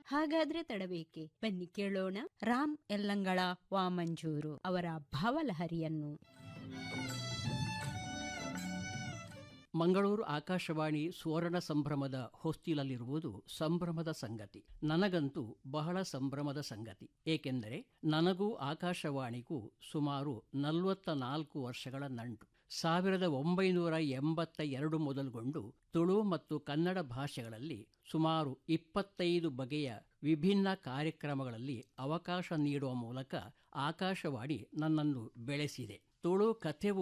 ಹಾಗಾದ್ರೆ ತಡಬೇಕೆ ಬನ್ನಿ ಕೇಳೋಣ ರಾಮ್ ಯಲ್ಲಂಗಳ ವಾಮಂಜೂರು ಅವರ ಭಾವಲಹರಿಯನ್ನು ಮಂಗಳೂರು ಆಕಾಶವಾಣಿ ಸುವರ್ಣ ಸಂಭ್ರಮದ ಹೊಸ್ತಿಲಲ್ಲಿರುವುದು ಸಂಭ್ರಮದ ಸಂಗತಿ ನನಗಂತೂ ಬಹಳ ಸಂಭ್ರಮದ ಸಂಗತಿ ಏಕೆಂದರೆ ನನಗೂ ಆಕಾಶವಾಣಿಗೂ ಸುಮಾರು ನಲವತ್ತ ನಾಲ್ಕು ವರ್ಷಗಳ ನಂಟು ಸಾವಿರದ ಒಂಬೈನೂರ ಎಂಬತ್ತ ಎರಡು ಮೊದಲುಗೊಂಡು ತುಳು ಮತ್ತು ಕನ್ನಡ ಭಾಷೆಗಳಲ್ಲಿ ಸುಮಾರು ಇಪ್ಪತ್ತೈದು ಬಗೆಯ ವಿಭಿನ್ನ ಕಾರ್ಯಕ್ರಮಗಳಲ್ಲಿ ಅವಕಾಶ ನೀಡುವ ಮೂಲಕ ಆಕಾಶವಾಣಿ ನನ್ನನ್ನು ಬೆಳೆಸಿದೆ ತುಳು ಕಥೆ